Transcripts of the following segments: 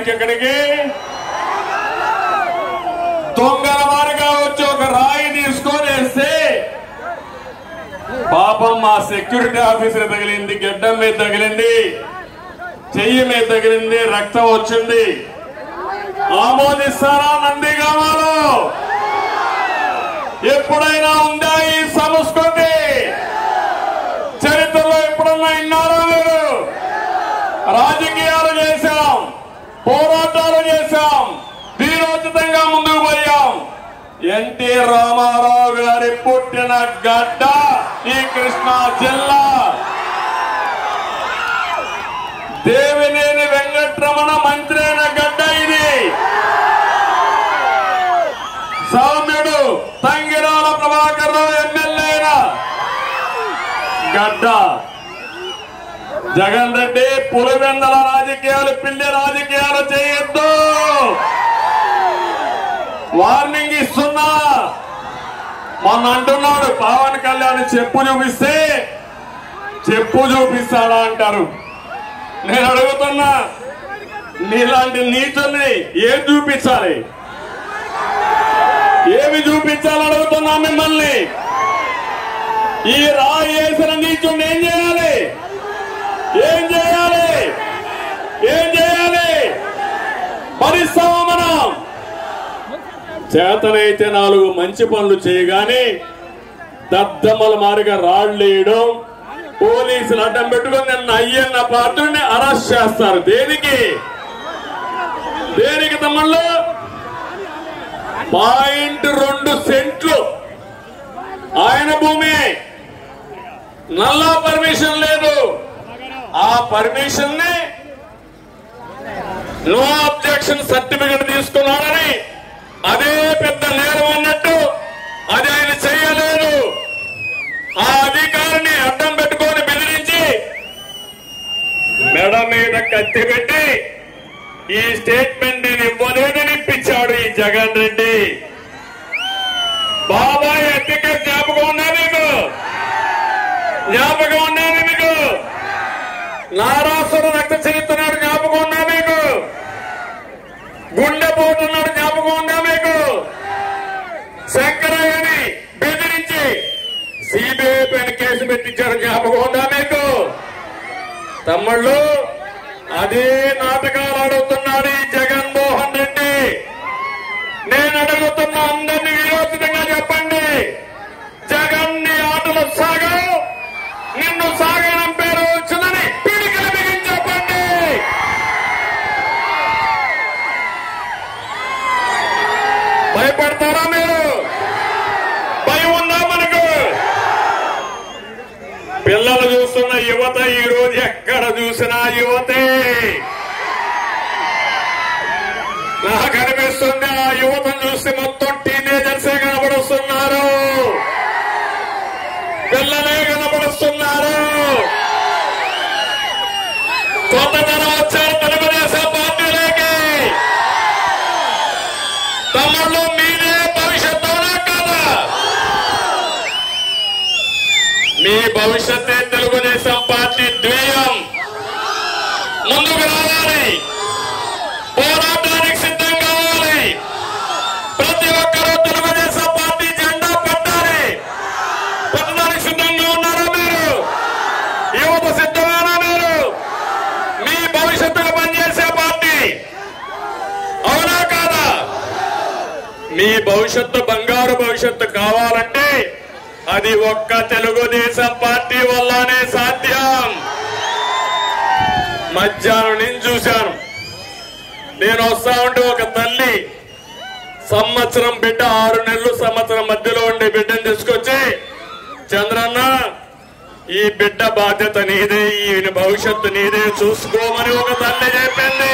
రావడానికి ఇక్కడికి దొంగల వారిగా వచ్చి ఒక రాయి తీసుకొని వేస్తే పాపం మా సెక్యూరిటీ ఆఫీసర్ తగిలింది గడ్డం మీద తగిలింది చెయ్యి మీద తగిలింది రక్తం వచ్చింది ఆమోదిస్తారా నందిగామాలో ఎప్పుడైనా ఉందా ఈ సంస్కృతి చరిత్రలో ఎప్పుడన్నా విన్నారా మీరు రాజకీయాలు చేశాం పోరాటాలు చేశాం వీరోచితంగా ముందుకు పోయాం ఎన్టీ రామారావు గారి పుట్టిన గడ్డ ఈ కృష్ణా జిల్లా దేవినేని వెంకట్రమణ మంత్రి అయిన గడ్డ ఇది సౌమ్యుడు తంగిరాల ప్రభాకర్ రావు ఎమ్మెల్యే అయిన గడ్డ జగన్ రెడ్డి పులివెందల రాజకీయాలు పిల్లి రాజకీయాలు చేయొద్దు వార్నింగ్ ఇస్తున్నా మొన్న అంటున్నాడు పవన్ కళ్యాణ్ చెప్పు చూపిస్తే చెప్పు చూపిస్తాడా అంటారు నేను అడుగుతున్నా నీలాంటి నీచుల్ని ఏం చూపించాలి ఏమి చూపించాలి అడుగుతున్నా మిమ్మల్ని ఈ రాయి వేసిన నీచుని ఏం చేయాలి ఏం చేయాలి ఏం చేయాలి భరిస్తామా మనం చేతనైతే నాలుగు మంచి పనులు చేయగానే దద్దమ్మల మారిగా రాళ్ళు వేయడం పోలీసులు అడ్డం పెట్టుకొని నిన్న అయ్యన్న పాత్రుడిని అరెస్ట్ చేస్తారు దేనికి దేనికి తమ్ముళ్ళు పాయింట్ రెండు సెంట్లు ఆయన భూమి నల్లా పర్మిషన్ లేదు ఆ పర్మిషన్ ని నో అబ్జెక్షన్ సర్టిఫికెట్ తీసుకున్నాడని అదే పెద్ద నేరం అన్నట్టు అది ఆయన చేయలేదు ఆ అధికారిని అడ్డం పెట్టుకొని బెదిరించి మెడ మీద కత్తి పెట్టి ఈ స్టేట్మెంట్ నేను ఇవ్వలేదని ఇప్పించాడు ఈ జగన్ రెడ్డి బాబాయ్ ఎత్తిక జ్ఞాపకం ఉన్నా మీకు జ్ఞాపకం ఉన్నా మీకు నారాసుర రక్త చరిత్రనాడు జ్ఞాపకం ఉన్నా మీకు గుండె పోతున్నాడు జ్ఞాపకం ఉందా మీకు శంకరయ్యని బెదిరించి సిబిఐ పైన కేసు పెట్టించారు జ్ఞాపకం ఉందా మీకు తమ్ముళ్ళు అదే నాటకాలు ఆడుతున్నాడు ఈ జగన్మోహన్ రెడ్డి నేను అడుగుతున్న అందరినీ విరోచితంగా చెప్పండి జగన్ నీ ఆటలు సాగవు నిన్ను సాగనం పేరు వచ్చిందని పిడికిల బిగించి చెప్పండి భయపడతారా మీరు భయం ఉందా మనకు పిల్లలు చూస్తున్న యువత ఈ రోజు ఎక్కడ చూసినా యువతే నాకు అనిపిస్తుంది ఆ యువతను చూస్తే మొత్తం టీనేజర్సే కనబడుతున్నారు పిల్లలే కనబడుతున్నారు కొత్తతనం వచ్చారు తెలుగుదేశం పార్టీలోకి తమలో మీరే భవిష్యత్తు అవునా కాదా మీ భవిష్యత్తే తెలుగుదేశం పార్టీ ధ్యేయం ముందుకు రావాలి పోరాటానికి సిద్ధం కావాలి ప్రతి ఒక్కరూ తెలుగుదేశం పార్టీ జెండా పట్టాలి పట్టడానికి సిద్ధంగా ఉన్నారా మీరు యువత సిద్ధమేనా మీరు మీ భవిష్యత్తుకు పనిచేసే పార్టీ అవునా కాదా మీ భవిష్యత్తు బంగారు భవిష్యత్తు కావాలంటే అది ఒక్క తెలుగుదేశం పార్టీ వల్లనే సాధ్యం మధ్యాహ్నం నేను చూశాను నేను వస్తా ఉంటే ఒక తల్లి సంవత్సరం బిడ్డ ఆరు నెలలు సంవత్సరం మధ్యలో ఉండే బిడ్డను తీసుకొచ్చి చంద్రన్న ఈ బిడ్డ బాధ్యత నీదే ఈయన భవిష్యత్తు నీదే చూసుకోమని ఒక తల్లి చెప్పింది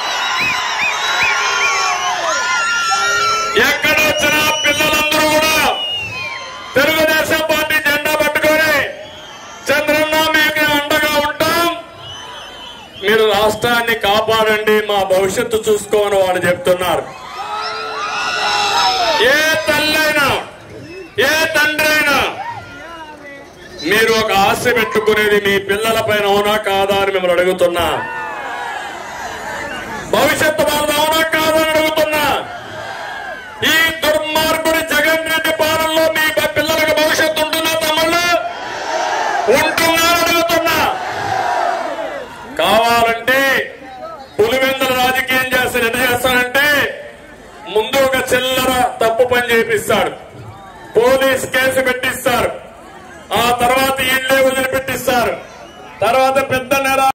ఎక్కడ వచ్చినా పిల్లలందరూ కూడా తెలుగుదేశం పార్టీ జెండా పట్టుకొని చంద్రన్న మీకు అండగా ఉంటాం మీరు రాష్ట్రాన్ని కాపాడండి మా భవిష్యత్తు చూసుకోమని వాళ్ళు చెప్తున్నారు ఏ తల్లైనా ఏ తండ్రి అయినా మీరు ఒక ఆశ పెట్టుకునేది మీ పిల్లల పైన అవునా కాదా అని మిమ్మల్ని అడుగుతున్నా భవిష్యత్తు వాళ్ళది అవునా కాదని అడుగుతున్నా ఈ దుర్మార్గుడి జగన్ రెడ్డి పాలనలో మీ బ- పిల్లలకు భవిష్యత్తు ఉంటుందా తమ్ముళ్ళు ఉంటుందా అని అడుగుతున్నా కావాలంటే పులివెందుల రాజకీయం చేస్తే ఎట్లా చేస్తానంటే ముందు ఒక చిల్లర తప్పు పని చేపిస్తాడు పోలీస్ కేసు పెట్టిస్తారు ఆ తర్వాత ఇళ్లే వదిలిపెట్టిస్తారు తర్వాత పెద్ద నేర